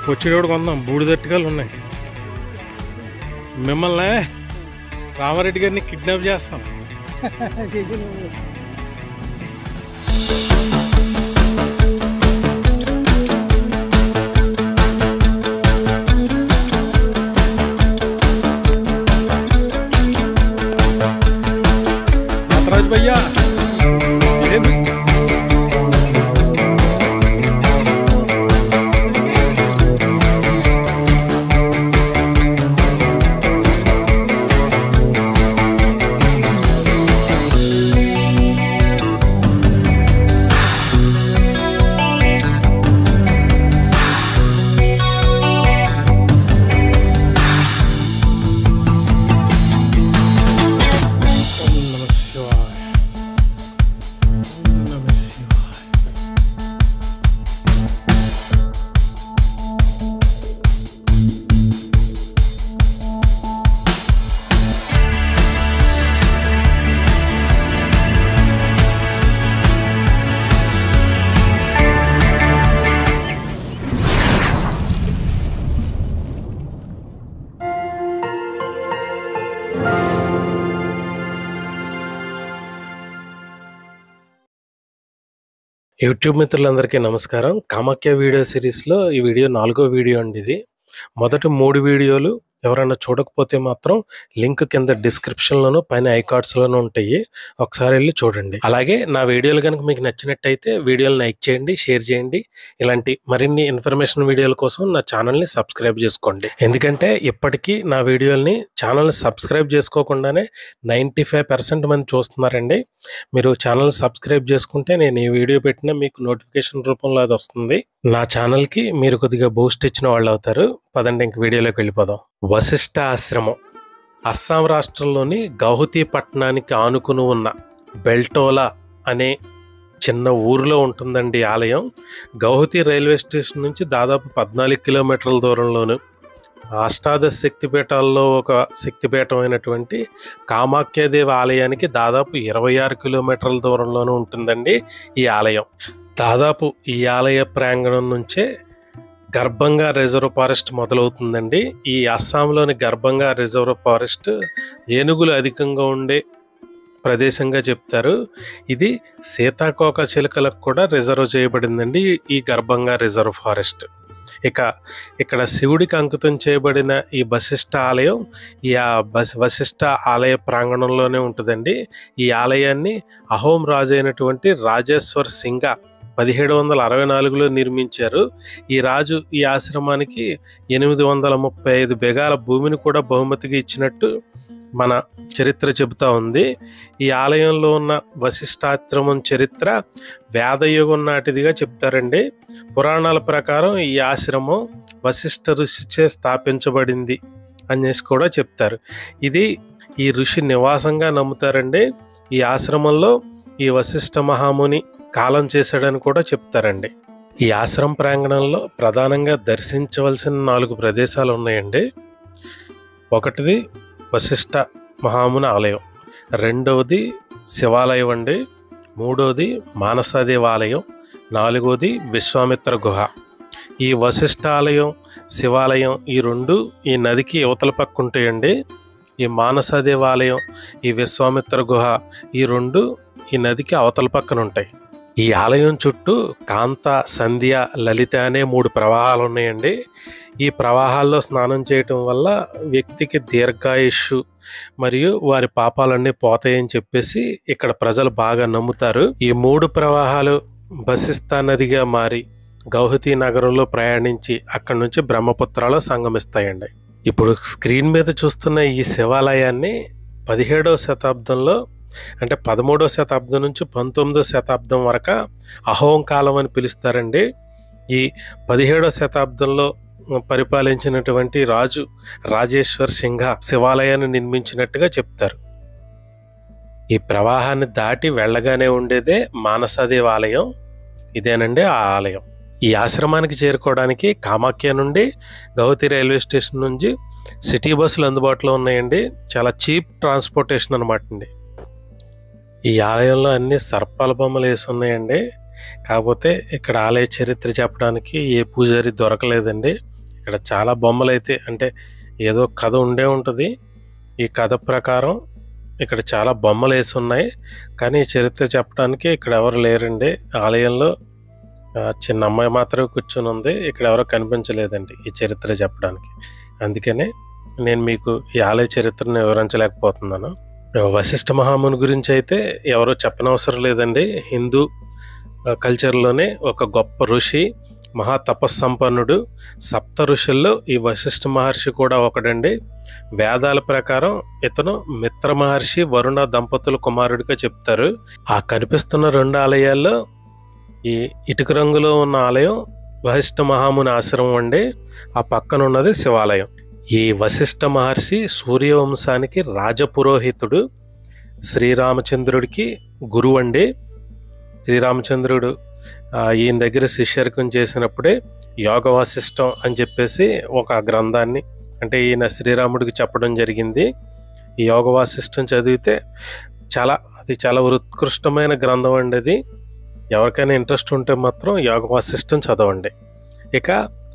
వచ్చేటప్పుడు కొందాం బూడిదట్టుకాలు ఉన్నాయి మిమ్మల్ని రామారెడ్డి గారిని కిడ్నాప్ చేస్తాం నటరాజ్ భయ్యా ఏంది? ఓం నమః శివాయ ఓం నమః శివాయ యూట్యూబ్ మిత్రులందరికీ నమస్కారం కామాఖ్య వీడియో సిరీస్లో ఈ వీడియో నాలుగో వీడియో అండి ఇది మొదటి మూడు వీడియోలు ఎవరైనా చూడకపోతే మాత్రం లింక్ కింద డిస్క్రిప్షన్లోను పైన ఐకార్డ్స్లోనూ ఉంటాయి ఒకసారి వెళ్ళి చూడండి అలాగే నా వీడియోలు కనుక మీకు నచ్చినట్టయితే వీడియోలు లైక్ చేయండి షేర్ చేయండి ఇలాంటి మరిన్ని ఇన్ఫర్మేషన్ వీడియోల కోసం నా ఛానల్ని సబ్స్క్రైబ్ చేసుకోండి ఎందుకంటే ఇప్పటికీ నా వీడియోల్ని ఛానల్ని సబ్స్క్రైబ్ చేసుకోకుండానే నైంటీ ఫైవ్ పర్సెంట్ మంది చూస్తున్నారండి మీరు ఛానల్ సబ్స్క్రైబ్ చేసుకుంటే నేను ఈ వీడియో పెట్టినా మీకు నోటిఫికేషన్ రూపంలో అది వస్తుంది నా ఛానల్కి మీరు కొద్దిగా బూస్ట్ ఇచ్చిన వాళ్ళు అవుతారు పదండి ఇంక వీడియోలోకి వెళ్ళిపోదాం వశిష్ఠ ఆశ్రమం అస్సాం రాష్ట్రంలోని గౌహతి పట్టణానికి ఆనుకుని ఉన్న బెల్టోలా అనే చిన్న ఊరిలో ఉంటుందండి ఈ ఆలయం గౌహతి రైల్వే స్టేషన్ నుంచి దాదాపు పద్నాలుగు కిలోమీటర్ల దూరంలోను అష్టాదశ శక్తిపీఠాల్లో ఒక శక్తిపీఠం అయినటువంటి కామాఖ్యాదేవి ఆలయానికి దాదాపు ఇరవై ఆరు కిలోమీటర్ల దూరంలోనూ ఉంటుందండి ఈ ఆలయం దాదాపు ఈ ఆలయ ప్రాంగణం నుంచే గర్భంగా రిజర్వ్ ఫారెస్ట్ మొదలవుతుందండి ఈ అస్సాంలోని గర్భంగా రిజర్వ్ ఫారెస్ట్ ఏనుగులు అధికంగా ఉండే ప్రదేశంగా చెప్తారు ఇది సీతాకోక చిలుకలకు కూడా రిజర్వ్ చేయబడిందండి ఈ గర్భంగా రిజర్వ్ ఫారెస్ట్ ఇక ఇక్కడ శివుడికి అంకితం చేయబడిన ఈ వశిష్ఠ ఆలయం ఈ ఆ బస్ వశిష్ఠ ఆలయ ప్రాంగణంలోనే ఉంటుందండి ఈ ఆలయాన్ని అహోం రాజు అయినటువంటి రాజేశ్వర్ సింగ పదిహేడు వందల అరవై నాలుగులో నిర్మించారు ఈ రాజు ఈ ఆశ్రమానికి ఎనిమిది వందల ముప్పై ఐదు బెగాల భూమిని కూడా బహుమతిగా ఇచ్చినట్టు మన చరిత్ర చెబుతా ఉంది ఈ ఆలయంలో ఉన్న వశిష్ఠాశ్రమం చరిత్ర వేదయుగం నాటిదిగా చెప్తారండి పురాణాల ప్రకారం ఈ ఆశ్రమం వశిష్ఠ ఋషిచే స్థాపించబడింది అనేసి కూడా చెప్తారు ఇది ఈ ఋషి నివాసంగా నమ్ముతారండి ఈ ఆశ్రమంలో ఈ వశిష్ఠ మహాముని కాలం చేశాడని కూడా చెప్తారండి ఈ ఆశ్రమం ప్రాంగణంలో ప్రధానంగా దర్శించవలసిన నాలుగు ప్రదేశాలు ఉన్నాయండి ఒకటిది వశిష్ఠ మహాముని ఆలయం రెండవది శివాలయం అండి మూడవది మానసాదేవి ఆలయం నాలుగవది విశ్వామిత్ర గుహ ఈ వశిష్ఠ ఆలయం శివాలయం ఈ రెండు ఈ నదికి యువతల పక్క ఉంటాయండి ఈ మానసాదేవి ఆలయం ఈ విశ్వామిత్ర గుహ ఈ రెండు ఈ నదికి అవతల పక్కన ఉంటాయి ఈ ఆలయం చుట్టూ కాంత సంధ్య లలిత అనే మూడు ప్రవాహాలు ఉన్నాయండి ఈ ప్రవాహాల్లో స్నానం చేయటం వల్ల వ్యక్తికి దీర్ఘాయుష్ మరియు వారి పాపాలన్నీ పోతాయని చెప్పేసి ఇక్కడ ప్రజలు బాగా నమ్ముతారు ఈ మూడు ప్రవాహాలు బసిస్తా నదిగా మారి గౌహతి నగరంలో ప్రయాణించి అక్కడి నుంచి బ్రహ్మపుత్రలో సంగమిస్తాయండి ఇప్పుడు స్క్రీన్ మీద చూస్తున్న ఈ శివాలయాన్ని పదిహేడవ శతాబ్దంలో అంటే పదమూడవ శతాబ్దం నుంచి పంతొమ్మిదవ శతాబ్దం వరకు అహోం కాలం అని పిలుస్తారండి ఈ పదిహేడవ శతాబ్దంలో పరిపాలించినటువంటి రాజు రాజేశ్వర్ సింఘ శివాలయాన్ని నిర్మించినట్టుగా చెప్తారు ఈ ప్రవాహాన్ని దాటి వెళ్ళగానే ఉండేదే మానసాదేవి ఆలయం ఇదేనండి ఆ ఆలయం ఈ ఆశ్రమానికి చేరుకోవడానికి కామాఖ్య నుండి గౌహతి రైల్వే స్టేషన్ నుంచి సిటీ బస్సులు అందుబాటులో ఉన్నాయండి చాలా చీప్ ట్రాన్స్పోర్టేషన్ అనమాట అండి ఈ ఆలయంలో అన్ని సర్పాల బొమ్మలు వేసి ఉన్నాయండి కాకపోతే ఇక్కడ ఆలయ చరిత్ర చెప్పడానికి ఏ పూజారి దొరకలేదండి ఇక్కడ చాలా బొమ్మలైతే అంటే ఏదో కథ ఉండే ఉంటుంది ఈ కథ ప్రకారం ఇక్కడ చాలా బొమ్మలు వేసి ఉన్నాయి కానీ ఈ చరిత్ర చెప్పడానికి ఇక్కడ ఎవరు లేరండి ఆలయంలో ఆ, చిన్న అమ్మాయి మాత్రమే కూర్చొని ఉంది ఇక్కడ ఎవరో కనిపించలేదండి ఈ చరిత్ర చెప్పడానికి అందుకనే నేను మీకు ఈ ఆలయ చరిత్రను వివరించలేకపోతున్నాను వశిష్ఠ మహాముని గురించి అయితే ఎవరో చెప్పనవసరం లేదండి హిందూ ఆ, కల్చర్లోనే ఒక గొప్ప ఋషి మహా తపస్సంపన్నుడు సప్త ఋషుల్లో ఈ వశిష్ఠ మహర్షి కూడా ఒకడండి వేదాల ప్రకారం ఇతను మిత్ర మహర్షి వరుణ దంపతుల కుమారుడిగా చెప్తారు ఆ కనిపిస్తున్న రెండు ఆలయాల్లో ఈ ఇటుక రంగులో ఉన్న ఆలయం వశిష్ఠ మహాముని ఆశ్రమం అండి ఆ పక్కన ఉన్నది శివాలయం ఈ వశిష్ఠ మహర్షి సూర్యవంశానికి రాజపురోహితుడు శ్రీరామచంద్రుడికి గురువు అండి శ్రీరామచంద్రుడు ఆ, ఈయన దగ్గర శిష్యర్కం చేసినప్పుడే యోగ వాసిష్టం అని చెప్పేసి ఒక గ్రంథాన్ని అంటే ఈయన శ్రీరాముడికి చెప్పడం జరిగింది ఈ యోగ వాసిష్టం చదివితే చాలా అది చాలా ఉత్కృష్టమైన గ్రంథం అండి అది ఎవరికైనా ఇంట్రెస్ట్ ఉంటే మాత్రం యోగ వాసిష్టం చదవండి ఇక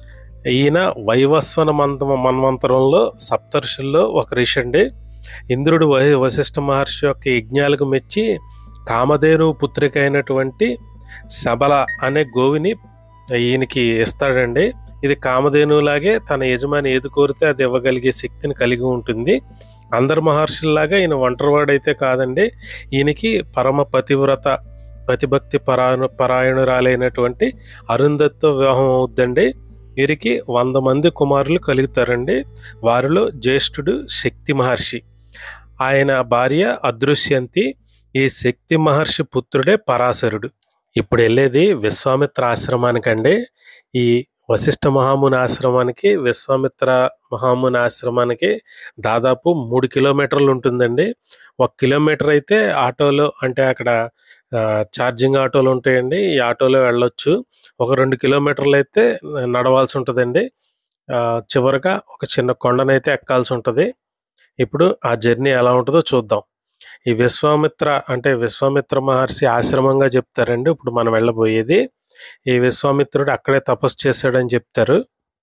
ఈయన వైవస్వన మంత మన్వంతరంలో సప్తర్షుల్లో ఒక ఋషి అండి ఇంద్రుడు వై వశిష్ఠ మహర్షి యొక్క యజ్ఞాలకు మెచ్చి కామధేను పుత్రిక అయినటువంటి శబల అనే గోవిని ఈయనకి ఇస్తాడండి ఇది కామధేనులాగే తన యజమాని ఏది కోరితే అది ఇవ్వగలిగే శక్తిని కలిగి ఉంటుంది అందరు మహర్షుల్లాగా ఈయన ఒంటరివాడైతే కాదండి ఈయనకి పరమ పతివ్రత పతిభక్తి పరాయణ పరాయణురాలైనటువంటి అరుంధతితో వివాహం అవుద్దండి వీరికి వంద మంది కుమారులు కలుగుతారండి వారిలో జ్యేష్ఠుడు శక్తి మహర్షి ఆయన భార్య అదృశ్యంతి ఈ శక్తి మహర్షి పుత్రుడే పరాశరుడు ఇప్పుడు వెళ్ళేది విశ్వామిత్ర ఆశ్రమానికండి ఈ వశిష్ఠ మహాముని ఆశ్రమానికి విశ్వామిత్ర మహాముని ఆశ్రమానికి దాదాపు మూడు కిలోమీటర్లు ఉంటుందండి ఒక కిలోమీటర్ అయితే ఆటోలో అంటే అక్కడ ఆ, ఛార్జింగ్ ఆటోలు ఉంటాయండి ఈ ఆటోలో వెళ్ళొచ్చు ఒక రెండు కిలోమీటర్లు అయితే నడవాల్సి ఉంటుందండి ఆ, చివరగా ఒక చిన్న కొండనైతే ఎక్కాల్సి ఉంటుంది ఇప్పుడు ఆ జర్నీ ఎలా ఉంటుందో చూద్దాం ఈ విశ్వామిత్ర అంటే విశ్వామిత్ర మహర్షి ఆశ్రమంగా చెప్తారండి ఇప్పుడు మనం వెళ్ళబోయేది ఈ విశ్వామిత్రుడు అక్కడే తపస్సు చేశాడని చెప్తారు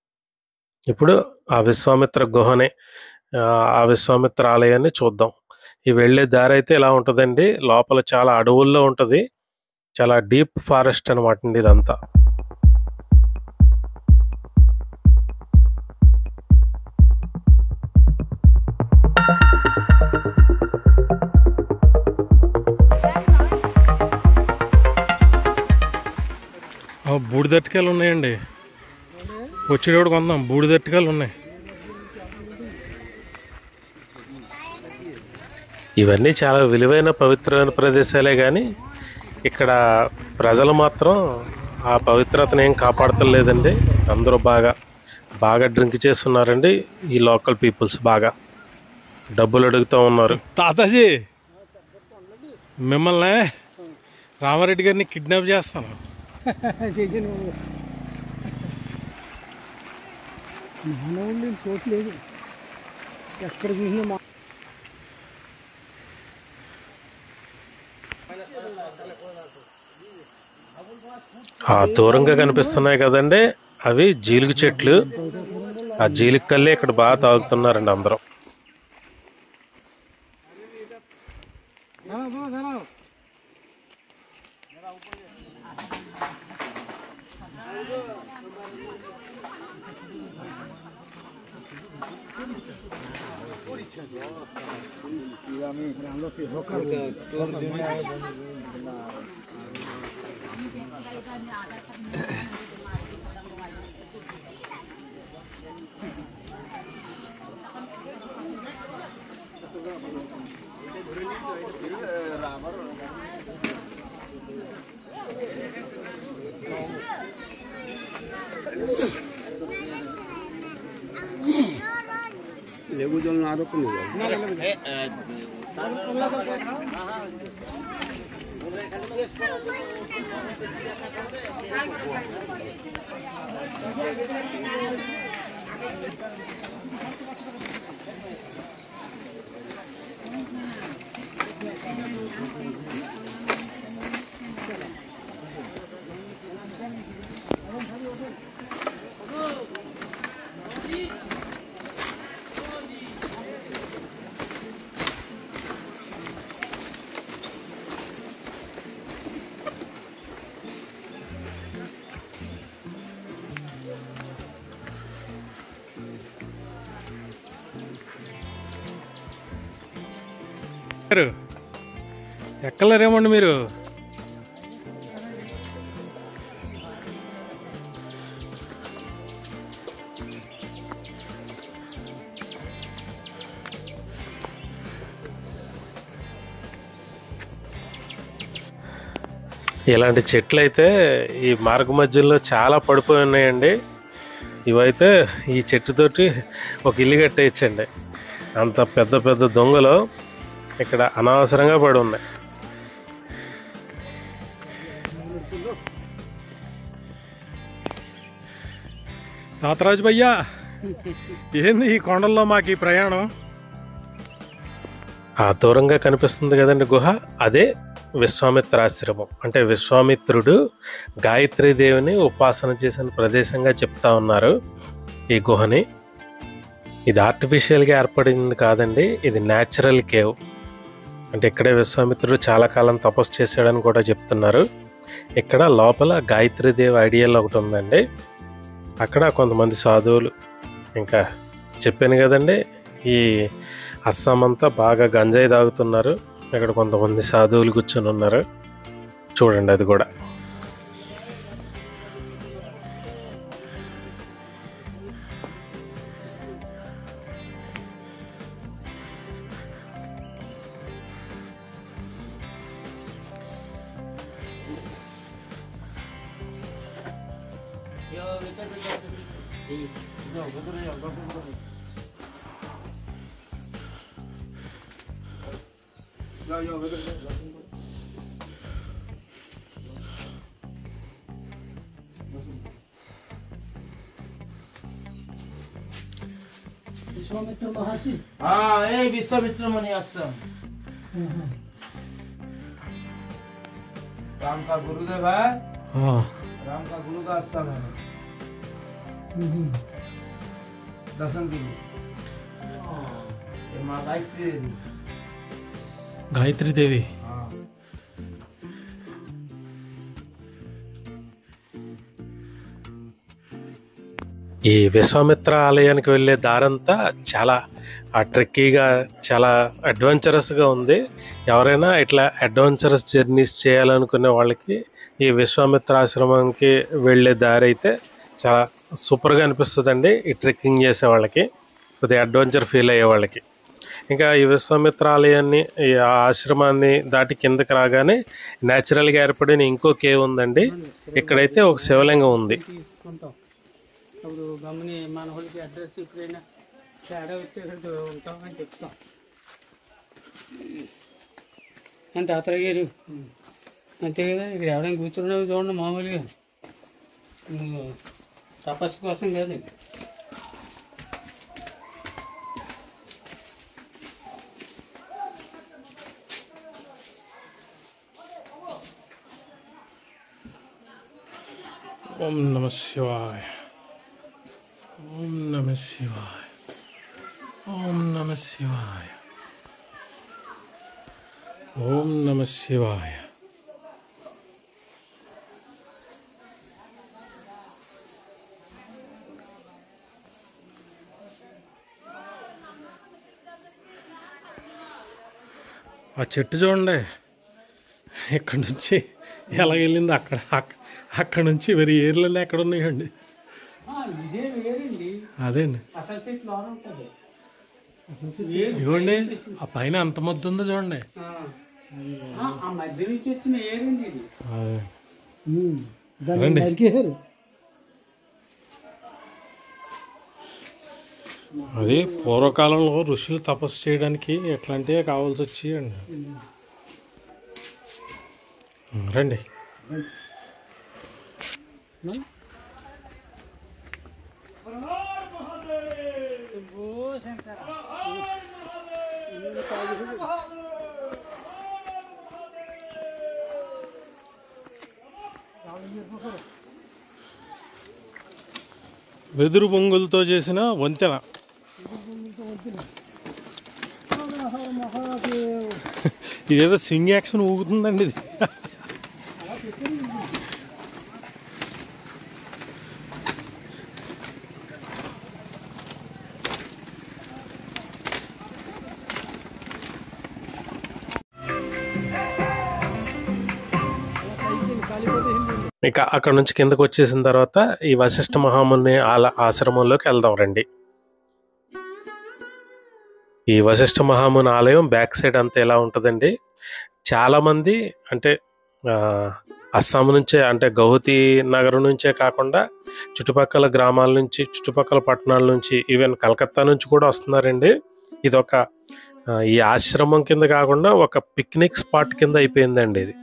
ఇప్పుడు ఆ విశ్వామిత్ర గుహని ఆ, ఆ విశ్వామిత్ర ఆలయాన్ని చూద్దాం ఈ వెళ్ళే దారి అయితే ఇలా ఉంటుందండి లోపల చాలా అడవుల్లో ఉంటుంది చాలా డీప్ ఫారెస్ట్ అనమాట అండి ఇదంతా బూడిదట్టుకాయలు ఉన్నాయండి వచ్చేటప్పుడు కొందాం బూడిదట్టుకాయలు ఉన్నాయి ఇవన్నీ చాలా విలువైన పవిత్రమైన ప్రదేశాలే కానీ ఇక్కడ ప్రజలు మాత్రం ఆ పవిత్రతను ఏం కాపాడతలేదండి అందరూ బాగా బాగా డ్రింక్ చేస్తున్నారండి ఈ లోకల్ పీపుల్స్ బాగా డబ్బులు అడుగుతూ ఉన్నారు తాతాజీ మిమ్మల్ని రామారెడ్డి గారిని కిడ్నాప్ చేస్తాను మానవుడిని చూడలేదు ఎక్కడ చూసినా మా ఆ దూరంగా కనిపిస్తున్నాయి కదండి అవి జీలుగు చెట్లు ఆ జీలుగు కల్లే ఇక్కడ బాగా తాగుతున్నారండి అందరూ లేగుజలు నారుకుని ఎక్కలేరేమండి మీరు ఇలాంటి చెట్లు అయితే ఈ మార్గ మధ్యలో చాలా పడిపోయి ఉన్నాయండి ఇవైతే ఈ చెట్టుతోటి ఒక ఇల్లు కట్టేయచ్చండి అంత పెద్ద పెద్ద దొంగలు ఇక్కడ అనవసరంగా పడి ఉన్నాయి తాతరాజు భయ్యా ఏంది ఈ కొండల్లో మాకు ఈ ప్రయాణం ఆ దూరంగా కనిపిస్తుంది కదండి గుహ అదే విశ్వామిత్రాశ్రమం అంటే విశ్వామిత్రుడు గాయత్రీదేవిని ఉపాసన చేసిన ప్రదేశంగా చెప్తా ఉన్నారు ఈ గుహని ఇది ఆర్టిఫిషియల్గా ఏర్పడింది కాదండి ఇది న్యాచురల్ కేవ్ అంటే ఇక్కడే విశ్వామిత్రుడు చాలా కాలం తపస్సు చేశాడని కూడా చెప్తున్నారు ఇక్కడ లోపల గాయత్రీదేవి ఐడియల్ ఒకటి ఉందండి అక్కడ కొంతమంది సాధువులు ఇంకా చెప్పాను కదండి ఈ అస్సాం అంతా బాగా గంజాయి తాగుతున్నారు ఇక్కడ కొంతమంది సాధువులు కూర్చొని ఉన్నారు చూడండి అది కూడా విశ్వామిత్ర మహర్షి हाँ ये विश्वामित्र मुनि आश्रम राम का गुरुदेव है राम का गुरु का आश्रम है दर्शन के लिए ये माँ गायत्री देवी గాయత్రీదేవి हाँ ఈ విశ్వామిత్ర ఆలయానికి వెళ్ళే దారంతా చాలా ఆ ట్రెక్కీగా చాలా అడ్వెంచరస్గా ఉంది ఎవరైనా ఇట్లా అడ్వెంచరస్ జర్నీస్ చేయాలనుకునే వాళ్ళకి ఈ విశ్వామిత్ర ఆశ్రమంకి వెళ్ళే దారి అయితే చాలా సూపర్గా అనిపిస్తుందండి ఈ ట్రెక్కింగ్ చేసే వాళ్ళకి కొద్దిగా అడ్వెంచర్ ఫీల్ అయ్యే వాళ్ళకి ఇంకా ఈ విశ్వామిత్ర ఆలయాన్ని ఈ ఆశ్రమాన్ని దాటి కిందకి రాగానే న్యాచురల్గా ఏర్పడిన ఇంకో కేవ్ ఉందండి ఇక్కడైతే ఒక శివలింగం ఉంది తీసుకుంటాం అప్పుడు గమని మన వాళ్ళకి అడ్రస్ ఎప్పుడైనా తేడా వస్తే ఇక్కడ ఉంటామని చెప్తాం అంటే తాతయ్య గారు అంతే కదా ఇక్కడ ఎవరైనా కూర్చున్నావు చూడండి మామూలుగా నువ్వు తపస్సు కోసం కాదు ఓం నమ శివాయ ఓం నమ శివాయ ఓం నమ శివాయ ఓం నమ శివాయ ఆ చెట్టు చూడండి ఇక్కడ నుంచి ఎలా వెళ్ళింది అక్కడ అక్క- అక్కడ నుంచి వెరీ ఏర్లన్నీ ఎక్కడ ఉన్నాయండి ఇదే వేరండి అదేండి అసలు చెట్లు లోన ఉంటుంది ఇదిగోండి ఆ పైన అంత మొద్దు ఉందో చూడండి ఆ, ఆ మధ్య నుంచి వచ్చిన ఏరండి ఇది అదే రండి. అది పూర్వకాలంలో ఋషులు తపస్సు చేయడానికి ఎట్లాంటివే కావాల్సి వచ్చాయండి రండి వెదురు బొంగులతో చేసిన వంతెన ఇదేదో స్వింగ్ యాక్షన్ ఊగుతుందండి ఇది ఇక అక్కడ నుంచి కిందకు వచ్చేసిన తర్వాత ఈ వశిష్ఠ మహాముని ఆల ఆశ్రమంలోకి వెళ్దాం రండి ఈ వశిష్ఠ మహాముని ఆలయం బ్యాక్ సైడ్ అంతా ఎలా ఉంటుందండి చాలామంది అంటే ఆ, అస్సాం నుంచే అంటే గౌహతి నగరం నుంచే కాకుండా చుట్టుపక్కల గ్రామాల నుంచి చుట్టుపక్కల పట్టణాల నుంచి ఈవెన్ కలకత్తా నుంచి కూడా వస్తున్నారండి ఇది ఒక ఆ, ఈ ఆశ్రమం కింద కాకుండా ఒక పిక్నిక్ స్పాట్ కింద అయిపోయిందండి ఇది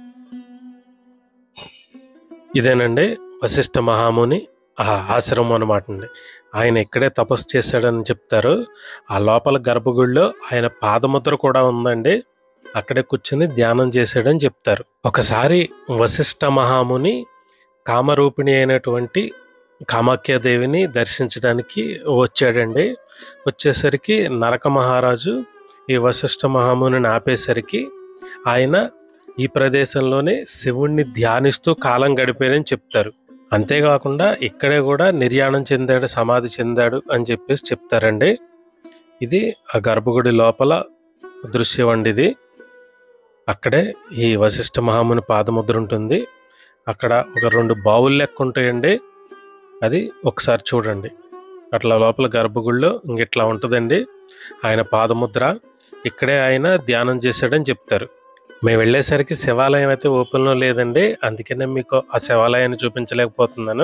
ఇదేనండి వశిష్ఠ మహాముని ఆ ఆశ్రమం అనమాట అండి ఆయన ఇక్కడే తపస్సు చేశాడని చెప్తారు ఆ లోపల గర్భగుడిలో ఆయన పాదముద్ర కూడా ఉందండి అక్కడే కూర్చుని ధ్యానం చేశాడని చెప్తారు ఒకసారి వశిష్ఠ మహాముని కామరూపిణి అయినటువంటి కామాఖ్యాదేవిని దర్శించడానికి వచ్చాడండి వచ్చేసరికి నరక మహారాజు ఈ వశిష్ఠ మహామునిని ఆపేసరికి ఆయన ఈ ప్రదేశంలోనే శివుణ్ణి ధ్యానిస్తూ కాలం గడిపాడని చెప్తారు అంతేకాకుండా ఇక్కడే కూడా నిర్యాణం చెందాడు సమాధి చెందాడు అని చెప్పేసి చెప్తారండి ఇది ఆ గర్భగుడి లోపల దృశ్యం అండి ఇది అక్కడే ఈ వశిష్ఠ మహాముని పాదముద్ర ఉంటుంది అక్కడ ఒక రెండు బావులు లెక్క ఉంటాయండి అది ఒకసారి చూడండి అట్లా లోపల గర్భగుడిలో ఇంగిట్లా ఉంటుందండి ఆయన పాదముద్ర ఇక్కడే ఆయన ధ్యానం చేశాడని చెప్తారు మేము వెళ్ళేసరికి శివాలయం అయితే ఓపెన్లో లేదండి అందుకనే మీకు ఆ శివాలయాన్ని చూపించలేకపోతున్నాను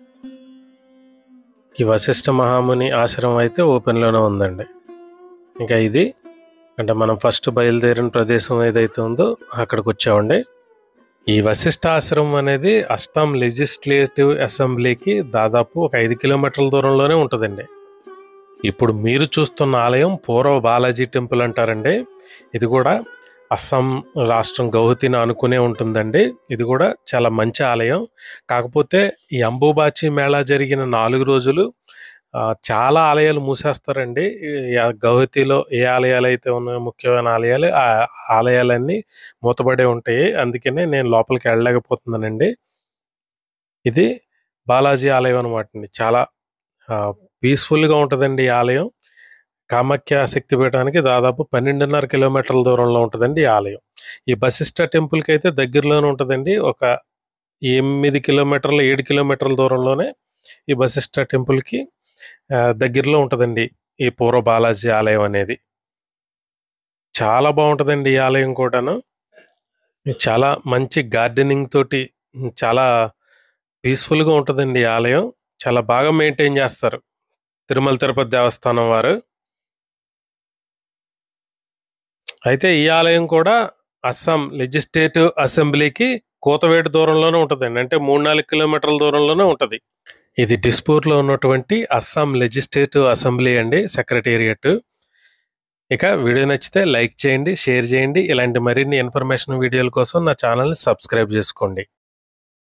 ఈ వశిష్ఠ మహాముని ఆశ్రమం అయితే ఓపెన్లోనే ఉందండి ఇంకా ఇది అంటే మనం ఫస్ట్ బయలుదేరిన ప్రదేశం ఏదైతే ఉందో అక్కడికి వచ్చామండి ఈ వశిష్ఠ ఆశ్రమం అనేది అస్సాం లెజిస్లేటివ్ అసెంబ్లీకి దాదాపు ఒక ఐదు కిలోమీటర్ల దూరంలోనే ఉంటుందండి ఇప్పుడు మీరు చూస్తున్న ఆలయం పూర్వ బాలాజీ టెంపుల్ అంటారండి ఇది కూడా అస్సాం రాష్ట్రం గౌహతిని అనుకునే ఉంటుందండి ఇది కూడా చాలా మంచి ఆలయం కాకపోతే ఈ అంబుబాచి మేళా జరిగిన నాలుగు రోజులు ఆ, చాలా ఆలయాలు మూసేస్తారండి ఈ ఆ గౌహతిలో ఏ ఆలయాలు అయితే ఉన్నాయో ముఖ్యమైన ఆలయాలు ఆ ఆలయాలన్నీ మూతబడే ఉంటాయి అందుకనే నేను లోపలికి వెళ్ళలేకపోతున్నానండి ఇది బాలాజీ ఆలయం అనమాట అండి చాలా పీస్ఫుల్గా ఉంటుందండి ఈ ఆలయం కామాఖ్య శక్తిపీఠానికి దాదాపు పన్నెండున్నర కిలోమీటర్ల దూరంలో ఉంటుందండి ఈ ఆలయం ఈ బసిష్ట టెంపుల్కి అయితే దగ్గరలోనే ఉంటుందండి ఒక ఎనిమిది కిలోమీటర్ల ఏడు కిలోమీటర్ల దూరంలోనే ఈ బసిష్ట టెంపుల్కి ఆ, దగ్గరలో ఉంటుందండి ఈ పూర్వ బాలాజీ ఆలయం అనేది చాలా బాగుంటుందండి ఈ ఆలయం కూడాను చాలా మంచి గార్డెనింగ్ తోటి చాలా పీస్ఫుల్గా ఉంటుందండి ఈ ఆలయం చాలా బాగా మెయింటైన్ చేస్తారు తిరుమల తిరుపతి దేవస్థానం వారు అయితే ఈ ఆలయం కూడా అస్సాం లెజిస్లేటివ్ అసెంబ్లీకి కూతవేటు దూరంలోనే ఉంటుందండి అంటే మూడు నాలుగు కిలోమీటర్ల దూరంలోనే ఉంటుంది ఇది డిస్పూర్లో ఉన్నటువంటి అస్సాం లెజిస్లేటివ్ అసెంబ్లీ అండి సెక్రటేరియట్ ఇక వీడియో నచ్చితే లైక్ చేయండి షేర్ చేయండి ఇలాంటి మరిన్ని ఇన్ఫర్మేషన్ వీడియోల కోసం నా ఛానల్ని సబ్స్క్రైబ్ చేసుకోండి